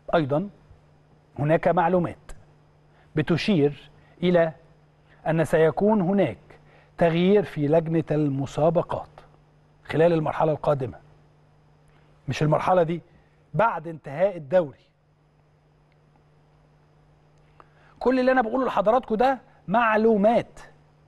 ايضا هناك معلومات بتشير الى ان سيكون هناك تغيير في لجنه المسابقات خلال المرحله القادمه مش المرحله دي بعد انتهاء الدوري كل اللي انا بقوله لحضراتكم ده معلومات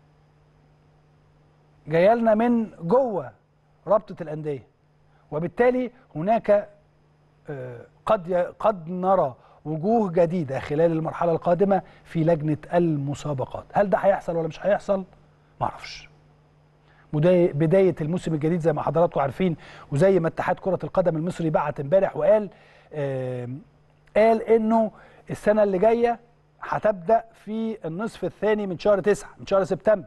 جايه لنا من جوه رابطه الانديه وبالتالي هناك آه، قد ي- قد نرى وجوه جديده خلال المرحله القادمه في لجنه المسابقات هل ده هيحصل ولا مش هيحصل ما اعرفش بداية, بداية الموسم الجديد زي ما حضراتكم عارفين وزي ما اتحاد كرة القدم المصري بعت امبارح وقال آم، قال انه السنة اللي جاية هتبدأ في النصف الثاني من شهر تسعة من شهر سبتمبر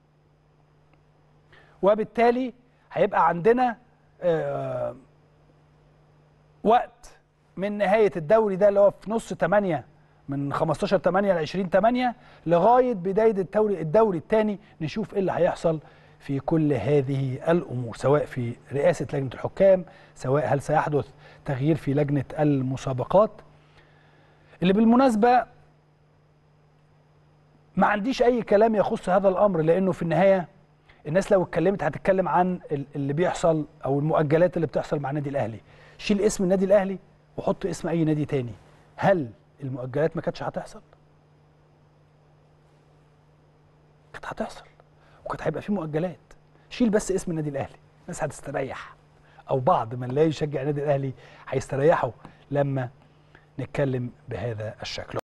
وبالتالي هيبقى عندنا آه، وقت من نهاية الدوري ده اللي هو في نص 8 من 15 8 ل 20 8 لغاية بداية الدوري الدوري الثاني نشوف ايه اللي هيحصل في كل هذه الأمور سواء في رئاسة لجنة الحكام سواء هل سيحدث تغيير في لجنة المسابقات اللي بالمناسبة ما عنديش أي كلام يخص هذا الأمر لأنه في النهاية الناس لو اتكلمت هتتكلم عن ال- اللي بيحصل أو المؤجلات اللي بتحصل مع النادي الأهلي شيل اسم النادي الأهلي وحط اسم أي نادي تاني هل المؤجلات ما كانتش هتحصل؟ كانت هتحصل وكانت هيبقى في مؤجلات شيل بس اسم النادي الاهلي الناس هتستريح او بعض من لا يشجع النادي الاهلي هيستريحوا لما نتكلم بهذا الشكل